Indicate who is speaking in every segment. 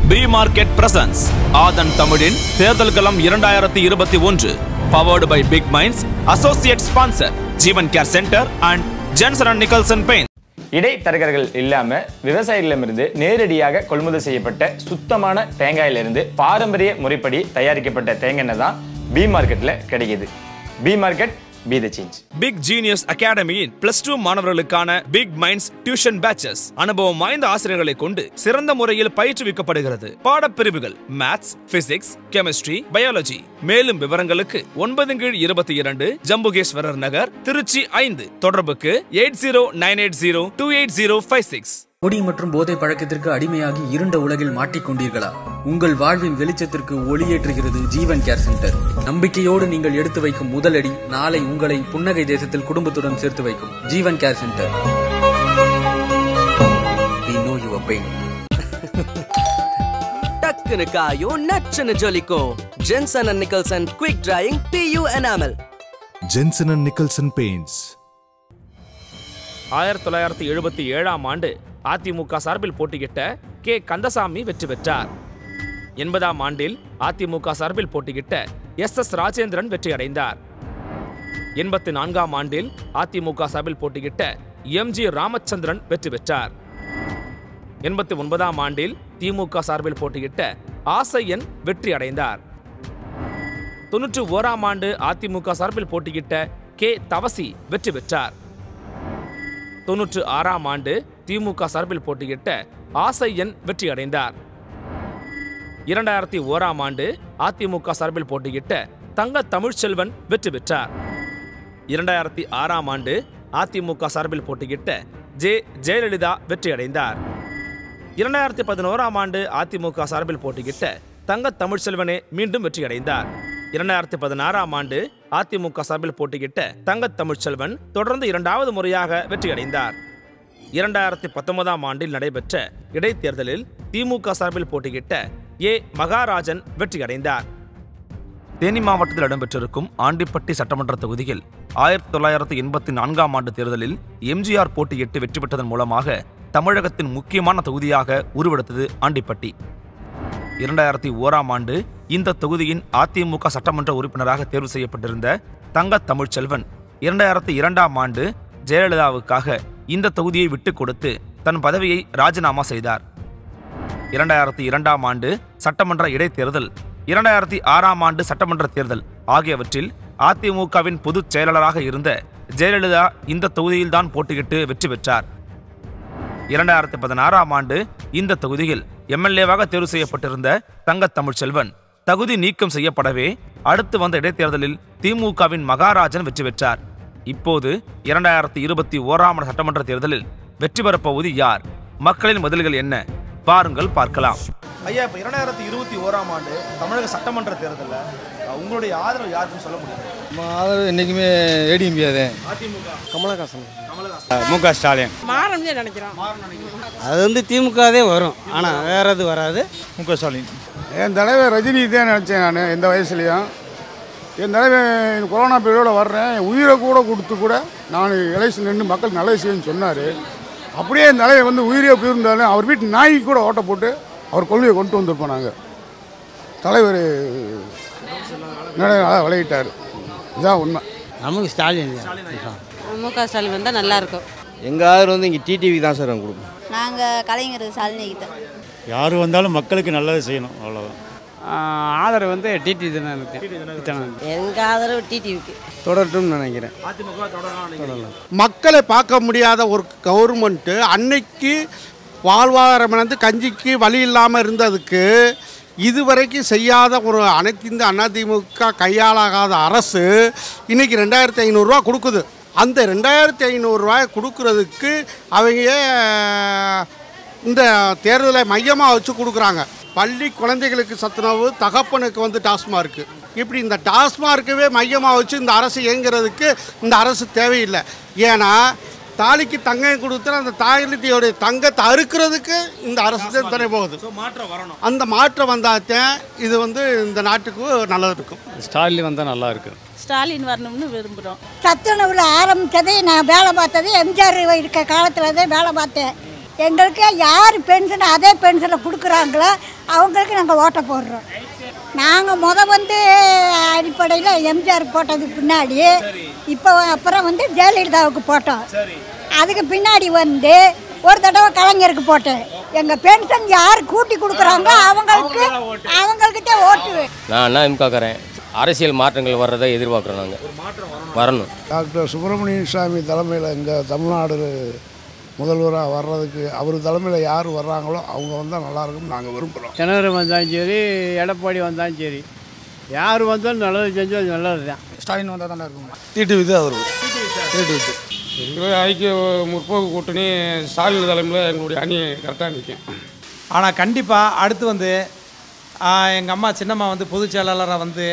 Speaker 1: B market presence ஆதன் தமிழின் தேர்தல் களம் இரண்டாயிரத்தி இருபத்தி ஒன்று powered by big minds associate sponsor Jeevan care centre and Jensen and Nicholson paint
Speaker 2: இடைத்தரகர்கள் இல்லாம விவசாயிகளிடமிருந்து நேரடியாக கொள்முதல் செய்யப்பட்ட சுத்தமான தேங்காயிலிருந்து பாரம்பரிய முறைப்படி தயாரிக்கப்பட்ட தேங்காய் எண்ணெய் தான் பி மார்க்கெட்ல கிடைக்குது B market be the change
Speaker 1: big genius அகாடமியின் பிளஸ் டூ மாணவர்களுக்கான பிக் மைண்ட்ஸ் டியூஷன் பேச்சஸ் அனுபவம் வாய்ந்த ஆசிரியர்களை கொண்டு சிறந்த முறையில் பயிற்றுவிக்கப்படுகிறது பாடப்பிரிவுகள் மேத்ஸ் பிசிக்ஸ் கெமிஸ்ட்ரி பயாலஜி மேலும் விவரங்களுக்கு ஒன்பது கீழ் இருபத்தி இரண்டு ஜம்புகேஸ்வரர் நகர் திருச்சி ஐந்து தொடர்புக்கு eight zero nine eight zero two eight zero five six
Speaker 3: குடி மற்றும் போதை பழக்கத்திற்கு அடிமையாகி இருண்ட உலகில் மாட்டிக்கொண்டீர்களா உங்கள் வாழ்வின் வெளிச்சத்திற்கு ஒளியேற்றுகிறது ஜீவன் கேர் சென்டர் நம்பிக்கையோடு நீங்கள் எடுத்து வைக்கும் முதலடி நாளை உங்களை புன்னகை தேசத்தில் குடும்பத்துடன் சேர்த்து வைக்கும் Jeevan care centre We know your pain.
Speaker 4: டக்குனு காயும் நச்சுன்னு ஜொலிக்கும் Jensen and Nicholson quick drying PU enamel
Speaker 5: Jensen and Nicholson Paints.
Speaker 1: ஆயிரத்தி தொள்ளாயிரத்தி எழுபத்தி ஏழாம் ஆண்டு அதிமுக சார்பில் போட்டியிட்ட கே கந்தசாமி வெற்றி பெற்றார் எண்பதாம் ஆண்டில் அதிமுக சார்பில் போட்டியிட்ட எஸ் எஸ் ராஜேந்திரன் வெற்றி அடைந்தார் எண்பத்தி நான்காம் ஆண்டில் அதிமுக சார்பில் போட்டியிட்ட எம் ஜி ராமச்சந்திரன் வெற்றி பெற்றார் எண்பத்தி ஒன்பதாம் ஆண்டில் திமுக சார்பில் போட்டியிட்ட ஆசையன் வெற்றி அடைந்தார் தொன்னூற்றி ஓராம் ஆண்டு அதிமுக சார்பில் போட்டியிட்ட கே தவசி வெற்றி பெற்றார் தொன்னூற்று ஆறாம் ஆண்டு திமுக சார்பில் போட்டியிட்ட ஆசையன் வெற்றி அடைந்தார் இரண்டாயிரத்தி ஓராம் ஆண்டு அதிமுக சார்பில் போட்டியிட்ட தங்க தமிழ்ச்செல்வன் வெற்றி பெற்றார் இரண்டாயிரத்தி ஆறாம் ஆண்டு அதிமுக சார்பில் போட்டியிட்ட ஜே ஜெயலலிதா வெற்றி அடைந்தார் இரண்டாயிரத்தி பதினோராம் ஆண்டு அதிமுக சார்பில் போட்டியிட்ட தங்க தமிழ்ச்செல்வனே மீண்டும் வெற்றி அடைந்தார் இரண்டாயிரத்தி பதினாறாம் ஆண்டு அதிமுக சார்பில் போட்டியிட்ட தங்க தமிழ்ச்செல்வன் தொடர்ந்து இரண்டாவது முறையாக வெற்றி அடைந்தார் இரண்டாயிரத்தி பத்தொன்பதாம் ஆண்டில் நடைபெற்ற இடைத்தேர்தலில் திமுக சார்பில் போட்டியிட்ட ஏ மகாராஜன் வெற்றி அடைந்தார் தேனி மாவட்டத்தில் இடம்பெற்றிருக்கும் ஆண்டிப்பட்டி சட்டமன்ற தொகுதியில் ஆயிரத்தி தொள்ளாயிரத்தி எண்பத்தி நான்காம் ஆண்டு தேர்தலில் எம்ஜிஆர் போட்டியிட்டு வெற்றி பெற்றதன் மூலமாக தமிழகத்தின் முக்கியமான தொகுதியாக உருவெடுத்தது ஆண்டிப்பட்டி இரண்டாயிரத்தி ஓராம் ஆண்டு இந்த தொகுதியின் அதிமுக சட்டமன்ற உறுப்பினராக தேர்வு செய்யப்பட்டிருந்த தங்க தமிழ்ச்செல்வன் இரண்டாயிரத்தி இரண்டாம் ஆண்டு ஜெயலலிதாவுக்காக இந்த தொகுதியை விட்டுக் கொடுத்து தன் பதவியை ராஜினாமா செய்தார் இரண்டாயிரத்தி இரண்டாம் ஆண்டு சட்டமன்ற இடைத்தேர்தல் இரண்டாயிரத்தி ஆறாம் ஆண்டு சட்டமன்ற தேர்தல் ஆகியவற்றில் அதிமுகவின் பொதுச் செயலாளராக இருந்த ஜெயலலிதா இந்த தொகுதியில்தான் போட்டியிட்டு வெற்றி பெற்றார் இரண்டாயிரத்தி பதினாறாம் ஆண்டு இந்த தொகுதியில் எம்எல்ஏவாக தேர்வு செய்யப்பட்டிருந்த தங்க தமிழ்ச்செல்வன் தகுதி நீக்கம் செய்யப்படவே அடுத்து வந்த இடைத்தேர்தலில் திமுகவின் மகாராஜன் வெற்றி பெற்றார் இப்போது இரண்டாயிரத்தி இருபத்தி ஓராம் ஆண்டு சட்டமன்ற தேர்தலில் வெற்றி பெறப்போவது யார் மக்களின் பதில்கள் என்ன பாருங்கள் பார்க்கலாம்
Speaker 6: ஐயா இப்போ இரண்டாயிரத்தி இருபத்தி ஓராம் ஆண்டு தமிழக சட்டமன்ற தேர்தலில் அஹ், உங்களுடைய ஆதரவு யாருக்குன்னு சொல்ல முடியும்
Speaker 7: நம்ம ஆதரவு என்றைக்குமே ஏடிஎம்கே தான்
Speaker 6: கமலஹாசன்
Speaker 7: மு க ஸ்டாலின்
Speaker 8: மாறணும்னு நினைக்கிறோம்
Speaker 9: அது வந்து திமுகவே வரும் ஆனால் வேற எது வராது
Speaker 7: மு க ஸ்டாலின்
Speaker 10: என் தலைவர் ரஜினி தான் நினச்சேன் நான் எந்த வயசுலையும் என் தலைவர் இந்த கொரோனா பீரியடோட வர்றேன் என் உயிரை கூட கொடுத்து கூட நான் எலெக்ஷன் நின்று மக்கள் நல்லது செய்யணும்னு சொன்னார் அப்படியே என் தலைவர் வந்து உயிரே போயிருந்தாலும் அவர் வீட்டு நாய்க்கு கூட ஓட்ட போட்டு அவர் கொள்கையை கொண்டு வந்திருப்போம் நாங்கள் தலைவர் நல்லா விளையிட்டார் இதுதான் உண்மை
Speaker 9: நமக்கு ஸ்டாலின்
Speaker 8: மு க ஸ்டாலின் வந்தால் நல்லா இருக்கும்
Speaker 9: எங்கள் ஆதரவு வந்து இங்கே டிடிவி தான் சார் கொடுப்போம்
Speaker 8: நாங்கள் கலைஞர் சாலினிகிட்ட
Speaker 7: யார் வந்தாலும் மக்களுக்கு நல்லது செய்யணும் அவ்வளோதான்
Speaker 9: ஆதரவு வந்து டிடி தானே எனக்கு
Speaker 8: எங்கள் ஆதரவு டிடிவிக்கு
Speaker 9: தொடரட்டும்னு நினைக்கிறேன்
Speaker 11: மக்களை பார்க்க முடியாத ஒரு கவர்மெண்ட்டு அன்னைக்கு வாழ்வாதாரம் இழந்து கஞ்சிக்கு வழி இல்லாமல் இருந்ததுக்கு இதுவரைக்கும் செய்யாத ஒரு அனைத்து இந்த அதிமுக கையாளாகாத அரசு இன்னைக்கு ரெண்டாயிரத்தி ஐநூறுரூவா கொடுக்குது அந்த ரெண்டாயிரத்தி ஐநூறுரூவாய் கொடுக்கறதுக்கு அவங்க இந்த தேர்தலை மையமாக வச்சு கொடுக்குறாங்க பள்ளி குழந்தைகளுக்கு சத்துணவு தகப்பனுக்கு வந்து டாஸ்மார்க்கு இப்படி இந்த டாஸ்மார்க்கவே மையமாக வச்சு இந்த அரசு இயங்குறதுக்கு இந்த அரசு தேவையில்லை ஏன்னா தாலிக்கு தங்கம் கொடுத்து அந்த தாலியோடைய தங்கத்தை அறுக்கிறதுக்கு இந்த அரசு தான் துணை போகுது
Speaker 6: மாற்றம் வரணும்
Speaker 11: அந்த மாற்றம் வந்தாத்தான் இது வந்து இந்த நாட்டுக்கு நல்லது இருக்கும்
Speaker 7: ஸ்டாலின் வந்தால் நல்லா இருக்கு
Speaker 8: ஸ்டாலின் வரணும்னு விரும்புகிறோம்
Speaker 12: சத்துணவில் ஆரம்பித்தது நான் வேலை பார்த்தது எம்ஜிஆர் இருக்க காலத்தில் தான் வேலை பார்த்தேன் எங்களுக்கு யார் பென்ஷன் அதே பென்ஷனை கொடுக்குறாங்களோ அவங்களுக்கு நாங்கள் ஓட்டை போடுறோம் நாங்கள் முத வந்து அடிப்படையில் எம்ஜிஆர் போட்டதுக்கு பின்னாடி இப்போ அப்புறம் வந்து ஜெயலலிதாவுக்கு போட்டோம் அதுக்கு பின்னாடி வந்து ஒரு தடவை கலைஞருக்கு போட்டேன் எங்கள் பென்ஷன் யார் கூட்டி கொடுக்குறாங்களோ அவங்களுக்கு அவங்கக்கிட்ட ஓட்டு
Speaker 13: நான் என்ன எம்காக்கிறேன் அரசியல் மாற்றங்கள் வர்றதை எதிர்பார்க்குறோம் நாங்கள் வரணும்
Speaker 14: டாக்டர் சுப்பிரமணியன் சாமி தலைமையில் எங்கள் தமிழ்நாடு முதல்வராக வர்றதுக்கு அவர் தலைமையில் யார் வர்றாங்களோ அவங்க வந்தால் நல்லாயிருக்கும் நாங்கள் விரும்புகிறோம்
Speaker 15: தினகரன் வந்தாலும் சரி எடப்பாடி வந்தாலும் சரி யார் வந்தாலும் நல்லது செஞ்சு அது நல்லது தான்
Speaker 16: ஸ்டாலின் வந்தால் தானே இருக்கும்
Speaker 14: டிடிவி தான் வரும் டிடிவி
Speaker 17: எங்கள் ஐக்கிய முற்போக்கு கூட்டணி ஸ்டாலின் தலைமையில் எங்களுடைய அணி கரெக்டாக நிற்கும்
Speaker 18: ஆனால் கண்டிப்பாக அடுத்து வந்து எங்கள் அம்மா சின்னம்மா வந்து பொதுச் செயலாளராக வந்து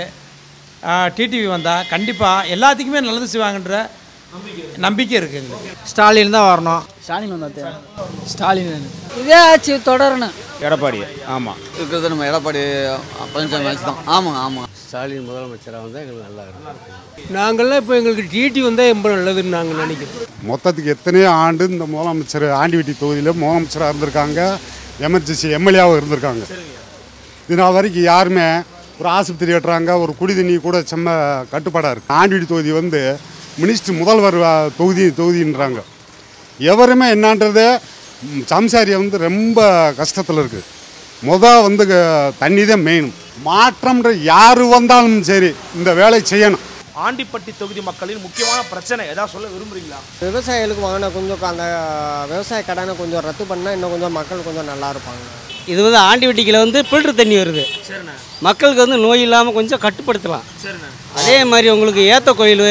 Speaker 18: டிடிவி வந்தால் கண்டிப்பாக எல்லாத்துக்குமே நல்லது செய்வாங்கன்ற நம்பிக்கை இருக்குது எங்களுக்கு
Speaker 15: ஸ்டாலின் தான் வரணும்
Speaker 16: ஸ்டாலின் வந்தா ஸ்டாலின்
Speaker 15: இதே ஆட்சி தொடரணும்
Speaker 7: எடப்பாடி ஆமாம்
Speaker 9: இருக்கிறது நம்ம எடப்பாடி பழனிசாமி ஆட்சி தான் ஆமாங்க ஆமாம் ஸ்டாலின் முதலமைச்சராக வந்தால் எங்களுக்கு நல்லா இருக்கும்
Speaker 15: நாங்கள்லாம் இப்போ எங்களுக்கு டிடி வந்தால் ரொம்ப நல்லதுன்னு நாங்கள் நினைக்கிறோம்
Speaker 10: மொத்தத்துக்கு எத்தனையோ ஆண்டு இந்த முதலமைச்சர் ஆண்டிவட்டி தொகுதியில் முதலமைச்சராக இருந்திருக்காங்க எமர்ஜென்சி எம்எல்ஏவாக இருந்திருக்காங்க இது நாள் வரைக்கும் யாருமே ஒரு ஆஸ்பத்திரி கட்டுறாங்க ஒரு குடி தண்ணி கூட செம்ம கட்டுப்பாடாக இருக்குது ஆண்டிவட்டி தொகுதி வந்து மினிஸ்டர் முதல்வர் அஹ், தொகுதி தொகுதின்றாங்க எவருமே என்னன்றது ம், சம்சாரியை வந்து ரொம்ப கஷ்டத்தில் இருக்குது முத வந்து க- தண்ணி தான் மெயின் மாற்றம்ன்ற யார் வந்தாலும் சரி இந்த வேலை செய்யணும்
Speaker 6: ஆண்டிப்பட்டி தொகுதி மக்களின் முக்கியமான பிரச்சனை ஏதாவது சொல்ல விரும்புறீங்களா
Speaker 19: விவசாயிகளுக்கு வாங்கின கொஞ்சம் அந்த விவசாய கடனை கொஞ்சம் ரத்து பண்ணால் இன்னும் கொஞ்சம் மக்கள் கொஞ்சம் நல்லா இருப்பாங்க
Speaker 9: இது வந்து ஆண்டிவட்டிக்கில் வந்து ஃபில்டர் தண்ணி வருது
Speaker 6: சரிண்ணே
Speaker 9: மக்களுக்கு வந்து நோய் இல்லாமல் கொஞ்சம் கட்டுப்படுத்தலாம்
Speaker 6: சரிண்ணே
Speaker 9: அதே மாதிரி உங்களுக்கு ஏத்த கோயில்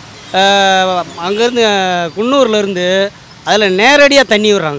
Speaker 9: அங்கேருந்து குன்னூர்லேருந்து அதில் நேரடியாக தண்ணி விடுறாங்க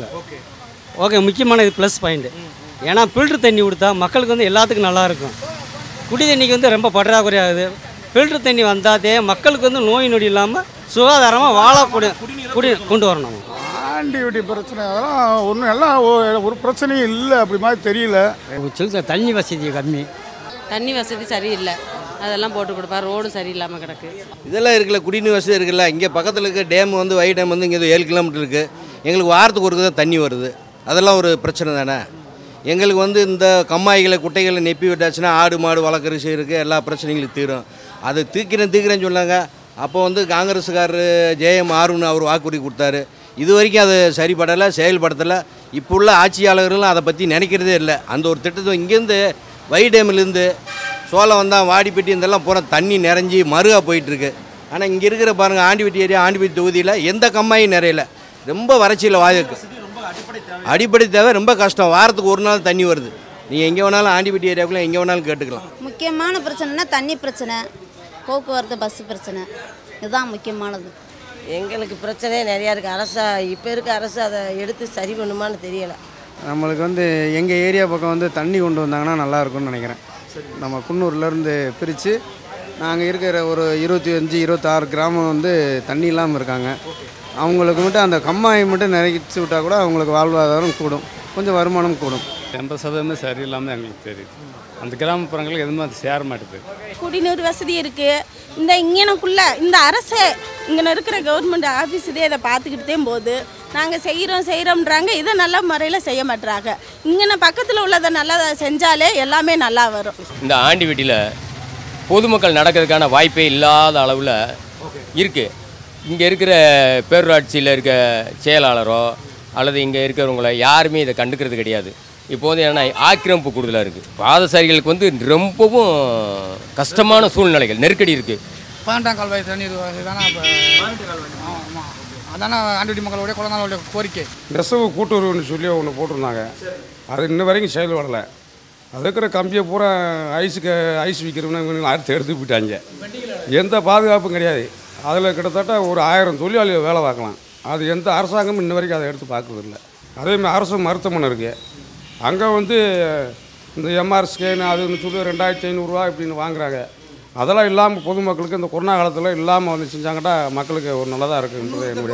Speaker 9: ஓகே முக்கியமான இது ப்ளஸ் பாயிண்ட்டு ஏன்னா ஃபில்ட்ரு தண்ணி கொடுத்தா மக்களுக்கு வந்து எல்லாத்துக்கும் நல்லா இருக்கும் குடி தண்ணிக்கு வந்து ரொம்ப பற்றாக்குறை ஆகுது ஃபில்ட்ரு தண்ணி வந்தாதே மக்களுக்கு வந்து நோய் நொடி இல்லாமல் சுகாதாரமாக வாழக்கூடிய குடி கொண்டு வரணும்
Speaker 10: ஆண்டிவட்டி பிரச்சனை அதெல்லாம் ஒன்றும் எல்லாம் ஒ- ஒரு பிரச்சனையும் இல்லை அப்படி மாதிரி தெரியல
Speaker 15: சிறுத்தை தண்ணி வசதி கம்மி
Speaker 8: தண்ணி வசதி சரியில்லை அதெல்லாம் போட்டு கொடுப்பா ரோடும் சரியில்லாமல் கிடக்கு
Speaker 20: இதெல்லாம் இருக்குல்ல குடிநீர் வசதி இருக்குல்ல இங்கே பக்கத்தில் இருக்க டேம் வந்து வை டேம் வந்து இங்கே ஏழு கிலோமீட்டர் இருக்குது எங்களுக்கு வாரத்துக்கு ஒரு தான் தண்ணி வருது அதெல்லாம் ஒரு பிரச்சனை தானே எங்களுக்கு வந்து இந்த கம்மாய்களை குட்டைகளை நெப்பி விட்டாச்சுன்னா ஆடு மாடு வளர்க்குறது செய்யறதுக்கு எல்லா பிரச்சனைகளும் தீரும் அது தீக்கிறேன் தீக்கிறேன்னு சொன்னாங்க அப்போ வந்து காங்கிரஸுக்காரரு ஜேஎம் ஆருன்னு அவர் வாக்குறுதி கொடுத்தாரு இது வரைக்கும் அது சரிப்படலை செயல்படுத்தலை இப்போ உள்ள ஆட்சியாளர்களும் அதை பற்றி நினைக்கிறதே இல்லை அந்த ஒரு திட்டத்தை இங்கேருந்து வை டேம்லேருந்து சோளம் வந்தால் வாடிப்பட்டி இதெல்லாம் பூரா தண்ணி நிறைஞ்சி மருகா போயிட்டுருக்கு ஆனால் இங்கே இருக்கிற பாருங்கள் ஆண்டிப்பட்டி ஏரியா ஆண்டிப்பட்டி தொகுதியில் எந்த கம்மாயும் நிறையல ரொம்ப வறட்சியில் வாயுக்கு அடிப்படை தேவை ரொம்ப கஷ்டம் வாரத்துக்கு ஒரு நாள் தண்ணி வருது நீங்கள் எங்கே வேணாலும் ஆண்டிப்பட்டி ஏரியாவுக்குள்ளே எங்கே வேணாலும் கேட்டுக்கலாம்
Speaker 21: முக்கியமான பிரச்சனைனா தண்ணி பிரச்சனை போக்குவரத்து பஸ் பிரச்சனை இதுதான் முக்கியமானது
Speaker 22: எங்களுக்கு பிரச்சனையே நிறையா இருக்குது அரசா இப்போ இருக்க அரசு அதை எடுத்து சரி பண்ணுமான்னு தெரியலை
Speaker 3: நம்மளுக்கு வந்து எங்கள் ஏரியா பக்கம் வந்து தண்ணி கொண்டு வந்தாங்கன்னா நல்லா இருக்கும்னு நினைக்கிறேன் நம்ம குன்னூர்லேருந்து பிரித்து நாங்கள் இருக்கிற ஒரு இருபத்தி அஞ்சு இருபத்தாறு கிராமம் வந்து தண்ணி இல்லாமல் இருக்காங்க அவங்களுக்கு மட்டும் அந்த கம்மாயை மட்டும் நிறைச்சி விட்டால் கூட அவங்களுக்கு வாழ்வாதாரம் கூடும் கொஞ்சம் வருமானம் கூடும்
Speaker 7: எண்பது சதவீதமே சரியில்லாமல் எங்களுக்கு தெரியுது அந்த கிராமப்புறங்களுக்கு எதுவுமே அது சேர மாட்டேது
Speaker 23: குடிநீர் வசதி இருக்குது இந்த இங்கனக்குள்ள இந்த அரசு இங்கே இருக்கிற கவர்மெண்ட் ஆஃபீஸ் இதே இதை பார்த்துக்கிட்டு தான் போகுது நாங்கள் செய்கிறோம் செய்கிறோம்ன்றாங்க இதை நல்ல முறையில் செய்ய மாட்டுறாங்க இங்கே பக்கத்தில் உள்ளதை நல்லா செஞ்சாலே எல்லாமே நல்லா வரும்
Speaker 13: இந்த ஆண்டிவட்டியில் பொதுமக்கள் நடக்கிறதுக்கான வாய்ப்பே இல்லாத அளவில் இருக்குது இங்கே இருக்கிற பேரூராட்சியில் இருக்க செயலாளரோ அல்லது இங்கே இருக்கிறவங்கள யாருமே இதை கண்டுக்கிறது கிடையாது இப்போ வந்து என்ன ஆக்கிரமிப்பு கூடுதலாக இருக்குது பாதசாரிகளுக்கு வந்து ரொம்பவும் கஷ்டமான சூழ்நிலைகள் நெருக்கடி இருக்குது
Speaker 16: பதினெட்டாம் கால்வாய் தண்ணீர் தானே இப்போ ஆமாம் அதானே ஆண்டிவட்டி மக்களுடைய குழந்தைகளுடைய கோரிக்கை
Speaker 17: நெசவு கூட்டுறவுன்னு சொல்லி ஒன்று போட்டிருந்தாங்க அது இன்ன வரைக்கும் செயல்படலை அது இருக்கிற கம்பியை பூரா ஐஸுக்கு ஐஸ் விற்கிறவங்க அறுத்து எடுத்து போயிட்டாங்க எந்த பாதுகாப்பும் கிடையாது அதில் கிட்டத்தட்ட ஒரு ஆயிரம் தொழிலாளிகள் வேலை பார்க்கலாம் அது எந்த அரசாங்கமும் இன்ன வரைக்கும் அதை எடுத்து பார்க்கறதில்ல அதேமாதிரி அரசு மருத்துவமனை இருக்குது அங்கே வந்து இந்த எம்ஆர் ஸ்கேன் அதுன்னு சொல்லி ரெண்டாயிரத்தி ஐநூறுரூவா இப்படின்னு வாங்குறாங்க அதெல்லாம் இல்லாமல் பொதுமக்களுக்கு இந்த கொரோனா காலத்தில் இல்லாமல் வந்து செஞ்சாங்கன்னா மக்களுக்கு ஒரு நல்லதாக இருக்குன்றது என்னுடைய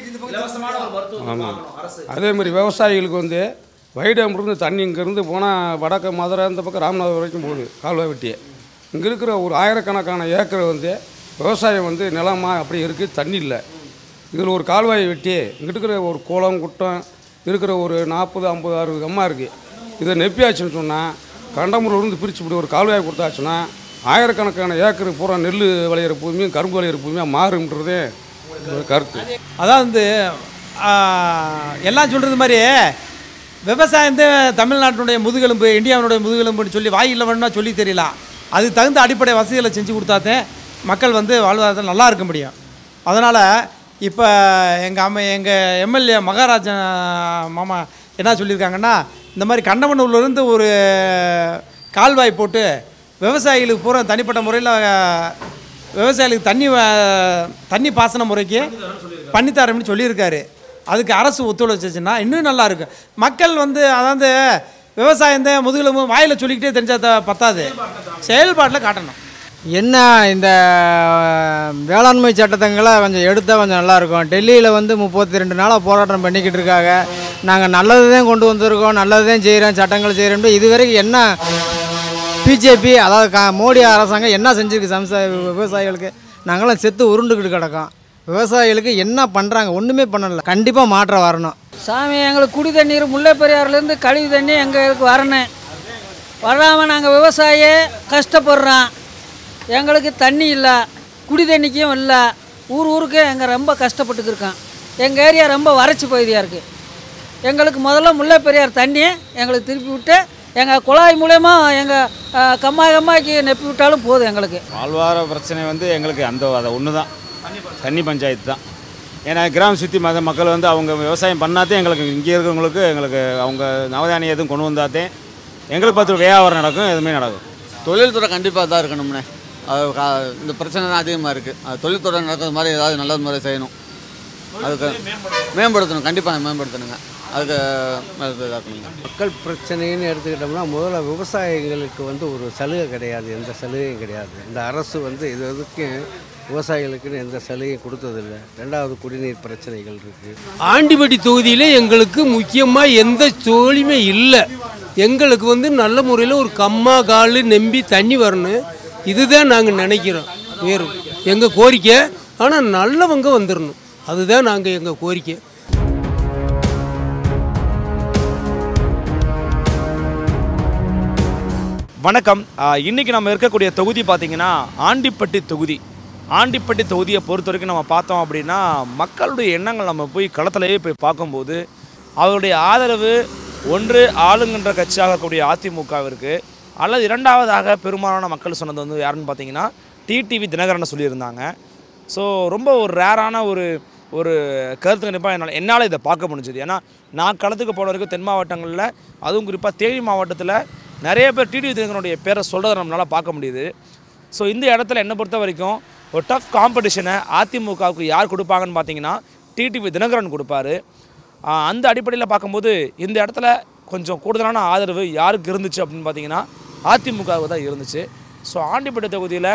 Speaker 17: கருத்து ஆமாம் அதே மாதிரி விவசாயிகளுக்கு வந்து வைடம்லேருந்து தண்ணி இங்கேருந்து போனால் வடக்கு மதுரை இந்த பக்கம் ராமநாதபுரம் வரைக்கும் போகுது கால்வாய் வெட்டியே இங்கே இருக்கிற ஒரு ஆயிரக்கணக்கான ஏக்கர் வந்து விவசாயம் வந்து நிலமா அப்படி இருக்குது தண்ணி இல்லை இதில் ஒரு கால்வாயை வெட்டி இங்கிட்டு இருக்கிற ஒரு குளம் குட்டம் இருக்கிற ஒரு நாற்பது ஐம்பது அறுபது கம்மா இருக்குது இதை நெப்பியாச்சுன்னு சொன்னால் கண்டமூரிலிருந்து பிரித்து இப்படி ஒரு கால்வாய் கொடுத்தாச்சுன்னா ஆயிரக்கணக்கான ஏக்கர் பூரா நெல் விளையிற பூமியும் கரும்பு விளையிற பூமியாக மாறுன்றதே ஒரு கருத்து
Speaker 18: அதான் வந்து ஆ, எல்லாம் சொல்கிறது மாதிரி விவசாயம் தான் தமிழ்நாட்டினுடைய முதுகெலும்பு இந்தியாவினுடைய முதுகெலும்புன்னு சொல்லி வாயில் வேணும்னா சொல்லி தெரியலாம் அதுக்கு தகுந்த அடிப்படை வசதிகளை செஞ்சு கொடுத்தாதான் மக்கள் வந்து வாழ்வாதாரத்தில் நல்லா இருக்க முடியும் அதனால் இப்போ எங்கள் அம்மா எங்கள் எம்எல்ஏ மகாராஜன் மாமா என்ன சொல்லியிருக்காங்கன்னா இந்த மாதிரி கண்டமனூர்லேருந்து ஒரு கால்வாய் போட்டு விவசாயிகளுக்கு பூரா தனிப்பட்ட முறையில் விவசாயிகளுக்கு தண்ணி வ- தண்ணி பாசன முறைக்கு பண்ணித்தரேன்னு சொல்லியிருக்காரு அதுக்கு அரசு ஒத்துழைச்சிச்சுன்னா இன்னும் நல்லா இருக்கும் மக்கள் வந்து அதாவது விவசாயம் தான் முதுகெலும்பு வாயில் சொல்லிக்கிட்டே தெரிஞ்சா த- பத்தாது செயல்பாட்டில் காட்டணும்
Speaker 2: என்ன இந்த வேளாண்மை சட்டத்தங்களை கொஞ்சம் எடுத்தால் கொஞ்சம் நல்லாயிருக்கும் டெல்லியில் வந்து முப்பத்தி ரெண்டு நாளாக போராட்டம் பண்ணிக்கிட்டு இருக்காங்க நாங்கள் நல்லது தான் கொண்டு வந்திருக்கோம் நல்லது தான் செய்கிறோம் சட்டங்கள் செய்கிறோம் இது வரைக்கும் என்ன பிஜேபி அதாவது கா மோடி அரசாங்கம் என்ன செஞ்சுருக்கு சம்சா விவசாயிகளுக்கு நாங்களாம் செத்து உருண்டுக்கிட்டு கிடக்கோம் விவசாயிகளுக்கு என்ன பண்ணுறாங்க ஒன்றுமே பண்ணல கண்டிப்பாக மாற்றம் வரணும்
Speaker 4: சாமி எங்களுக்கு குடி தண்ணீர் முல்லை பெரியாறுலேருந்து கழிவு தண்ணி எங்களுக்கு வரணும் வராமல் நாங்கள் விவசாயி கஷ்டப்படுறோம் எங்களுக்கு தண்ணி இல்லை குடி தண்ணிக்கும் இல்லை ஊர் ஊருக்கு எங்கள் ரொம்ப கஷ்டப்பட்டுக்கிருக்கோம் எங்கள் ஏரியா ரொம்ப வறட்சி பகுதியாக இருக்குது எங்களுக்கு முதல்ல முல்லை பெரியார் தண்ணி எங்களுக்கு திருப்பி விட்டு எங்கள் குழாய் மூலயமா எங்கள் கம்மா கம்மாய்க்கு நெப்பி விட்டாலும் போதும் எங்களுக்கு
Speaker 5: வாழ்வார பிரச்சனை வந்து எங்களுக்கு அந்த அதை ஒன்று தான் தண்ணி பஞ்சாயத்து தான் ஏன்னா கிராமம் சுற்றி மத மக்கள் வந்து அவங்க விவசாயம் பண்ணாதே எங்களுக்கு இங்கே இருக்கிறவங்களுக்கு எங்களுக்கு அவங்க நவதானியம் எதுவும் கொண்டு வந்தாதே எங்களுக்கு பார்த்து வியாபாரம் நடக்கும் எதுவுமே நடக்கும்
Speaker 24: தொழில்துறை கண்டிப்பாக தான் இருக்கணும்னே அது கா- இந்த பிரச்சனை தான் அதிகமாக இருக்குது அது தொழில்துறை நடக்கிறது மாதிரி ஏதாவது நல்ல முறை செய்யணும் அதுக்கு மேம்படுத்தணும் கண்டிப்பாக மேம்படுத்தணுங்க அதுக்கு இதாக்கணுங்க
Speaker 25: மக்கள் பிரச்சனைன்னு எடுத்துக்கிட்டோம்னா முதல்ல விவசாயிகளுக்கு வந்து ஒரு சலுகை கிடையாது எந்த சலுகையும் கிடையாது இந்த அரசு வந்து இது வரைக்கும் விவசாயிகளுக்குன்னு எந்த சலுகையும் கொடுத்ததில்லை ரெண்டாவது குடிநீர் பிரச்சனைகள் இருக்குது
Speaker 26: ஆண்டிபட்டி தொகுதியில் எங்களுக்கு முக்கியமாக எந்த தொழிலுமே இல்லை எங்களுக்கு வந்து நல்ல முறையில் ஒரு கம்மா கால் நம்பி தண்ணி வரணும் இதுதான் நாங்கள் நினைக்கிறோம் வேறு எங்கள் கோரிக்கை ஆனால் நல்லவங்க வந்துடணும் அதுதான் நாங்கள் எங்கள் கோரிக்கை
Speaker 1: வணக்கம் ஆஹ் இன்னைக்கு நம்ம இருக்கக்கூடிய தொகுதி பார்த்தீங்கன்னா ஆண்டிப்பட்டி தொகுதி ஆண்டிப்பட்டி தொகுதியை பொறுத்த வரைக்கும் நம்ம பார்த்தோம் அப்படின்னா மக்களுடைய எண்ணங்கள் நம்ம போய் களத்திலேயே போய் பார்க்கும்போது அவருடைய ஆதரவு ஒன்று ஆளுங்கின்ற கட்சியாக இருக்கக்கூடிய அதிமுகவிற்கு அல்லது இரண்டாவதாக பெரும்பாலான மக்கள் சொன்னது வந்து யாருன்னு பார்த்தீங்கன்னா டிடிவி தினகரனை சொல்லியிருந்தாங்க ஸோ ரொம்ப ஒரு ரேரான ஒரு ஒரு கருத்து கண்டிப்பாக என்னால் என்னால் இதை பார்க்க முடிஞ்சுது ஏன்னா நான் களத்துக்கு போன வரைக்கும் தென் மாவட்டங்களில் அதுவும் குறிப்பாக தேனி மாவட்டத்தில் நிறைய பேர் டிடிவி தினகரனுடைய பேரை சொல்கிறத நம்மளால் பார்க்க முடியுது ஸோ இந்த இடத்துல என்னை பொறுத்த வரைக்கும் ஒரு டஃப் காம்படிஷனை அதிமுகவுக்கு யார் கொடுப்பாங்கன்னு பார்த்தீங்கன்னா டிடிவி தினகரன் கொடுப்பாரு ஆஹ் அந்த அடிப்படையில் பார்க்கும்போது இந்த இடத்துல கொஞ்சம் கூடுதலான ஆதரவு யாருக்கு இருந்துச்சு அப்படின்னு பார்த்தீங்கன்னா அதிமுகவுக்கு தான் இருந்துச்சு ஸோ ஆண்டிப்பட்டி தொகுதியில்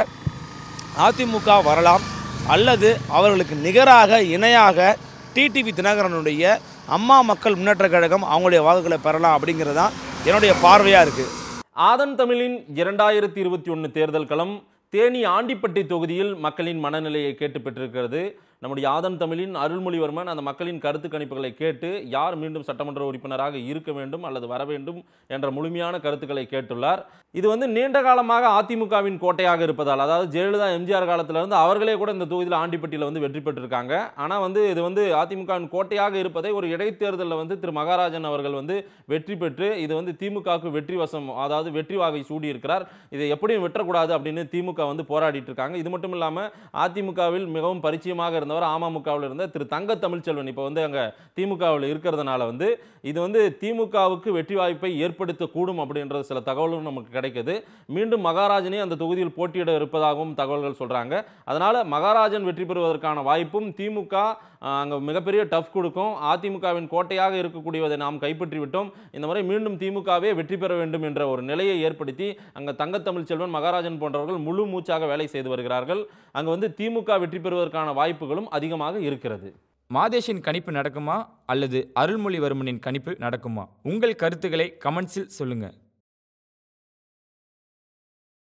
Speaker 1: அதிமுக வரலாம் அல்லது அவர்களுக்கு நிகராக இணையாக டிடிவி தினகரனுடைய அம்மா மக்கள் முன்னேற்றக் கழகம் அவங்களுடைய வாக்குகளை பெறலாம் அப்படிங்கிறது தான் என்னுடைய பார்வையாக இருக்குது ஆதன் தமிழின் இரண்டாயிரத்தி இருபத்தி ஒன்று தேர்தல் களம் தேனி ஆண்டிப்பட்டி தொகுதியில் மக்களின் மனநிலையை கேட்டு பெற்றிருக்கிறது நம்முடைய ஆதன் தமிழின் அருள்மொழிவர்மன் அந்த மக்களின் கருத்து கணிப்புகளை கேட்டு யார் மீண்டும் சட்டமன்ற உறுப்பினராக இருக்க வேண்டும் அல்லது வர வேண்டும் என்ற முழுமையான கருத்துக்களை கேட்டுள்ளார் இது வந்து நீண்ட காலமாக அதிமுகவின் கோட்டையாக இருப்பதால் அதாவது ஜெயலலிதா எம்ஜிஆர் காலத்துல இருந்து அவர்களே கூட இந்த தொகுதியில் ஆண்டிப்பட்டியில் வந்து வெற்றி பெற்றிருக்காங்க ஆனால் வந்து இது வந்து அதிமுகவின் கோட்டையாக இருப்பதை ஒரு இடைத்தேர்தலில் வந்து திரு மகாராஜன் அவர்கள் வந்து வெற்றி பெற்று இது வந்து திமுகவுக்கு வெற்றி வசம் அதாவது வெற்றி வாகை சூடியிருக்கிறார் இதை எப்படியும் வெற்றக்கூடாது அப்படின்னு திமுக வந்து போராடிட்டு இருக்காங்க இது மட்டும் இல்லாமல் அதிமுகவில் மிகவும் பரிச்சயமாக இருந்தவர் அமமுகவில் இருந்த திரு தங்க தமிழ்ச்செல்வன் இப்போ வந்து அங்கே திமுகவில் இருக்கிறதுனால வந்து இது வந்து திமுகவுக்கு வெற்றி வாய்ப்பை ஏற்படுத்தக்கூடும் அப்படின்ற சில தகவலும் நமக்கு கிடைக்குது மீண்டும் மகாராஜனே அந்த தொகுதியில் போட்டியிட இருப்பதாகவும் தகவல்கள் சொல்கிறாங்க அதனால் மகாராஜன் வெற்றி பெறுவதற்கான வாய்ப்பும் திமுக அங்கே மிகப்பெரிய டஃப் கொடுக்கும் அதிமுகவின் கோட்டையாக இருக்கக்கூடியதை நாம் கைப்பற்றி விட்டோம் இந்த முறை மீண்டும் திமுகவே வெற்றி பெற வேண்டும் என்ற ஒரு நிலையை ஏற்படுத்தி அங்கே தங்கத்தமிழ் செல்வன் மகாராஜன் போன்றவர்கள் முழு மூச்சாக வேலை செய்து வருகிறார்கள் அங்கே வந்து திமுக வெற்றி பெறுவதற்கான வாய்ப்புகளும் அதிகமாக இருக்கிறது
Speaker 27: மாதேஷின் கணிப்பு நடக்குமா அல்லது அருள்மொழிவர்மனின் கணிப்பு நடக்குமா உங்கள் கருத்துக்களை கமெண்ட்ஸில் சொல்லுங்கள்